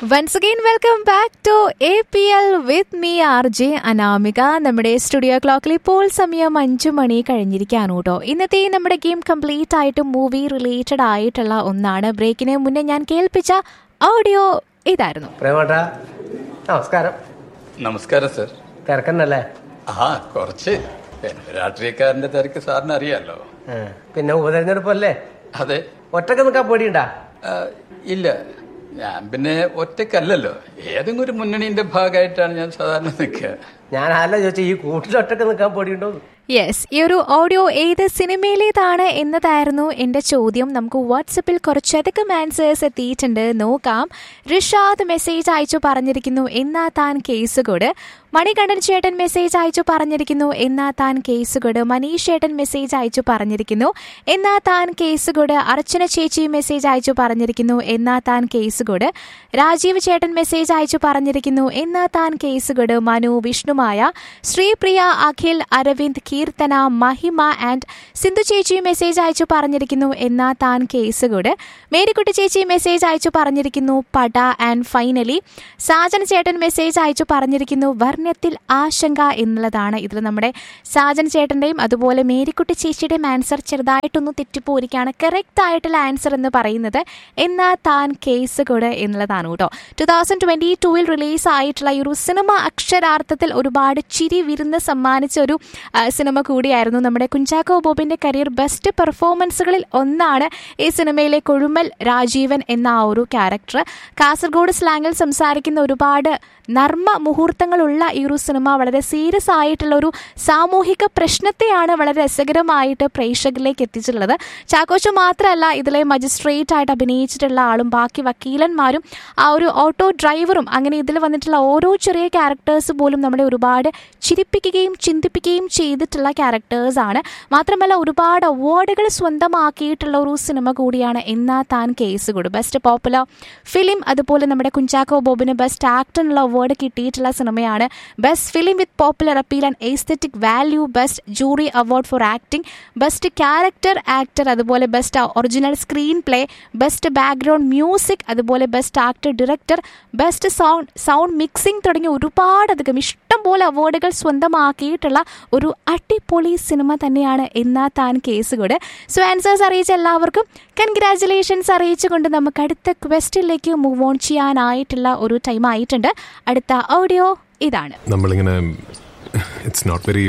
once again welcome back to A P L with me R J Anamika നമ്മുടെ studio ക്ലോക്കിൽ ഇപ്പോൾ സമയം അഞ്ചു മണി കഴിഞ്ഞിരിക്കുകയാണ് കേട്ടോ ഇന്നത്തെ നമ്മുടെ ഗെയിം കംപ്ലീറ്റ് ആയിട്ട് മൂവി റിലേറ്റഡ് ആയിട്ടുള്ള ഒന്നാണ് ബ്രേക്കിന് മുന്നേ ഞാൻ കേൾപ്പിച്ച ഓഡിയോ ഇതായിരുന്നു പ്രേമേട്ടാ നമസ്കാരം നമസ്കാരം സർ തിരക്കന്നല്ലേ ആ കുറച്ച് പിന്നെ രാഷ്ട്രീയക്കാരന്റെ തിരക്ക് സാറിന് അറിയാലോ ആ, പിന്നെ ഉപതെരഞ്ഞെടുപ്പല്ലേ അതെ ഒറ്റക്ക് നിൽക്കാൻ പേടിയുണ്ടാ ആ, ഇല്ല ഞാൻ പിന്നെ ഒറ്റക്കല്ലല്ലോ ഏതെങ്കിലും ഒരു മുന്നണിന്റെ ഭാഗമായിട്ടാണ് ഞാൻ സാധാരണ നിൽക്കുക ഞാൻ ആല്ല ചോദിച്ചു ഈ കൂട്ടിൽ ഒറ്റക്ക് നിൽക്കാൻ പേടിയുണ്ടോ യെസ് ഈ ഒരു ഓഡിയോ ഏത് സിനിമയിലേതാണ് എന്നതായിരുന്നു എൻ്റെ ചോദ്യം നമുക്ക് വാട്സപ്പിൽ കുറച്ചധികം ആൻസേഴ്സ് എത്തിയിട്ടുണ്ട് നോക്കാം ഋഷാദ് മെസ്സേജ് അയച്ചു പറഞ്ഞിരിക്കുന്നു എന്നാ താൻ കേസ് കൊട് മണികണ്ഠൻ ചേട്ടൻ മെസ്സേജ് അയച്ചു പറഞ്ഞിരിക്കുന്നു എന്നാ താൻ കേസ് കൊട് മനീഷ് ചേട്ടൻ മെസ്സേജ് അയച്ചു പറഞ്ഞിരിക്കുന്നു എന്നാ താൻ കേസ് കൊട് അർച്ചന ചേച്ചി മെസ്സേജ് അയച്ചു പറഞ്ഞിരിക്കുന്നു എന്നാ താൻ കേസ് കൊട് രാജീവ് ചേട്ടൻ മെസ്സേജ് അയച്ചു പറഞ്ഞിരിക്കുന്നു എന്നാ താൻ കേസ് കൊട് മനു വിഷ്ണുമായ ശ്രീപ്രിയ അഖിൽ അരവിന്ദ് കീർത്തന മഹിമ ആൻഡ് സിന്ധു ചേച്ചി മെസ്സേജ് അയച്ചു പറഞ്ഞിരിക്കുന്നു എന്നാ താൻ കേസ് കൊട് മേരിക്കുട്ടി ചേച്ചി മെസ്സേജ് അയച്ചു പറഞ്ഞിരിക്കുന്നു പട ആൻഡ് ഫൈനലി സാജൻ ചേട്ടൻ മെസ്സേജ് അയച്ചു പറഞ്ഞിരിക്കുന്നു വർണ്ണത്തിൽ ആശങ്ക എന്നുള്ളതാണ് ഇതിൽ നമ്മുടെ സാജൻ ചേട്ടന്റെയും അതുപോലെ മേരിക്കുട്ടി ചേച്ചിയുടെയും ആൻസർ ചെറുതായിട്ടൊന്ന് തെറ്റിപ്പോയിരിക്കുകയാണ് കറക്റ്റ് ആയിട്ടുള്ള ആൻസർ എന്ന് പറയുന്നത് എന്നാ താൻ കേസ് കൊട് എന്നുള്ളതാണ് കേട്ടോ ടു തൗസൻഡ് ട്വന്റി ടൂവിൽ റിലീസ് ആയിട്ടുള്ള ഈ ഒരു സിനിമ അക്ഷരാർത്ഥത്തിൽ ഒരുപാട് ചിരി വിരുന്ന് സമ്മാനിച്ച ഒരു ആ, സിനിമ കൂടിയായിരുന്നു നമ്മുടെ കുഞ്ചാക്കോ ബോബിന്റെ കരിയർ ബെസ്റ്റ് പെർഫോമൻസുകളിൽ ഒന്നാണ് ഈ സിനിമയിലെ കൊഴുമൽ രാജീവൻ എന്ന ആ ഒരു ക്യാരക്ടർ കാസർഗോഡ് സ്ലാങ്ങിൽ സംസാരിക്കുന്ന ഒരുപാട് നർമ്മ മുഹൂർത്തങ്ങളുള്ള ഈ ഒരു സിനിമ വളരെ സീരിയസ് ആയിട്ടുള്ള ഒരു സാമൂഹിക പ്രശ്നത്തെയാണ് വളരെ രസകരമായിട്ട് പ്രേക്ഷകരിലേക്ക് എത്തിച്ചിട്ടുള്ളത് ചാക്കോച്ചു മാത്രമല്ല ഇതിലെ മജിസ്ട്രേറ്റ് ആയിട്ട് അഭിനയിച്ചിട്ടുള്ള ആളും ബാക്കി വക്കീലന്മാരും ആ ഒരു ഓട്ടോ ഡ്രൈവറും അങ്ങനെ ഇതിൽ വന്നിട്ടുള്ള ഓരോ ചെറിയ ക്യാരക്ടേഴ്സ് പോലും നമ്മളെ ഒരുപാട് ചിരിപ്പിക്കുകയും ചിന്തിപ്പിക്കുകയും ചെയ്തിട്ടുള്ള ക്യാരക്ടേഴ്സ് ആണ് മാത്രമല്ല ഒരുപാട് അവാർഡുകൾ സ്വന്തമാക്കിയിട്ടുള്ള ഒരു സിനിമ കൂടിയാണ് എന്നാ താൻ കേസ് കൂട് ബെസ്റ്റ് പോപ്പുലർ ഫിലിം അതുപോലെ നമ്മുടെ കുഞ്ചാക്കോ ബോബിന് ബെസ്റ്റ് ആക്ടറിനുള്ള അവാർഡ് കിട്ടിയിട്ടുള്ള സിനിമയാണ് best film with popular appeal and aesthetic value best jury award for acting best character actor അതുപോലെ best original screenplay best background music അതുപോലെ best actor director best sound sound mixing തുടങ്ങിയ ഒരുപാടധികം ഇഷ്ടംപോലെ അവാർഡുകൾ സ്വന്തമാക്കിയിട്ടുള്ള ഒരു അടിപൊളി സിനിമ തന്നെയാണ് എന്നാ താൻ കേസുകൂട് സോ ആൻസേഴ്സ് അറിയിച്ച എല്ലാവർക്കും കൺഗ്രാറ്റുലേഷൻസ് അറിയിച്ചുകൊണ്ട് നമുക്ക് അടുത്ത ക്വസ്റ്റിലേക്ക് മൂവ് ഓൺ ചെയ്യാനായിട്ടുള്ള ഒരു ടൈം ആയിട്ടുണ്ട് അടുത്ത ഓഡിയോ ഇതാണ് നമ്മളിങ്ങനെ ഇറ്റ്സ് നോട്ട് വെരി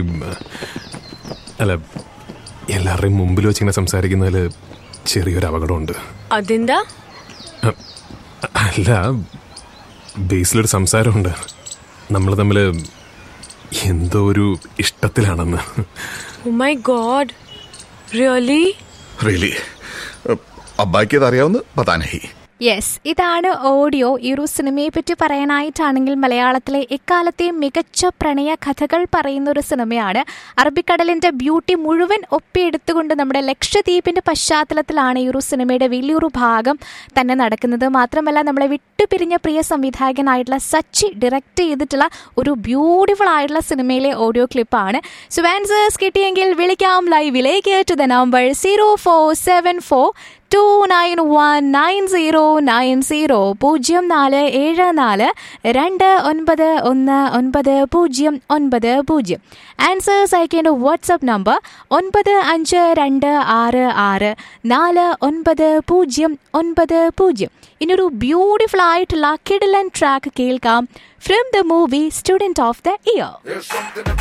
അല്ല എല്ലാവരുടെയും മുമ്പിൽ വെച്ചിങ്ങനെ സംസാരിക്കുന്നതിൽ ചെറിയൊരു അപകടമുണ്ട് അതെന്താ അല്ല ബേസിലൊരു സംസാരമുണ്ട് നമ്മൾ തമ്മിൽ എന്തോ ഒരു ഇഷ്ടത്തിലാണെന്ന് oh my god really really aback ഇത് അറിയാവുന്ന പതാ നഹി യെസ് ഇതാണ് ഓഡിയോ ഈ ഒരു സിനിമയെ പറ്റി പറയാനായിട്ടാണെങ്കിൽ മലയാളത്തിലെ എക്കാലത്തെ മികച്ച പ്രണയ കഥകൾ പറയുന്ന ഒരു സിനിമയാണ് അറബിക്കടലിന്റെ ബ്യൂട്ടി മുഴുവൻ ഒപ്പിയെടുത്തുകൊണ്ട് നമ്മുടെ ലക്ഷദ്വീപിന്റെ പശ്ചാത്തലത്തിലാണ് ഈ ഒരു സിനിമയുടെ വലിയൊരു ഭാഗം തന്നെ നടക്കുന്നത് മാത്രമല്ല നമ്മളെ വിട്ടുപിരിഞ്ഞ പ്രിയ സംവിധായകനായിട്ടുള്ള സച്ചി ഡയറക്റ്റ് ചെയ്തിട്ടുള്ള ഒരു ബ്യൂട്ടിഫുൾ ആയിട്ടുള്ള സിനിമയിലെ ഓഡിയോ ക്ലിപ്പാണ് സോ ആൻസേഴ്സ് കിട്ടിയെങ്കിൽ വിളിക്കാം ലൈവിലേക്ക് to the number zero four seven four two nine one nine zero nine zero പൂജ്യം നാല് ഏഴ് നാല് രണ്ട് ഒൻപത് ഒന്ന് ഒൻപത് പൂജ്യം ഒൻപത് പൂജ്യം ആൻസേഴ്സ് അയക്കേണ്ട വാട്സപ്പ് നമ്പർ ഒൻപത് അഞ്ച് രണ്ട് ആറ് ആറ് നാല് ഒൻപത് പൂജ്യം ഒൻപത് പൂജ്യം ഇനിയൊരു ബ്യൂട്ടിഫുൾ ആയിട്ടുള്ള കിഡിലൻ ട്രാക്ക് കേൾക്കാം from the movie student of the year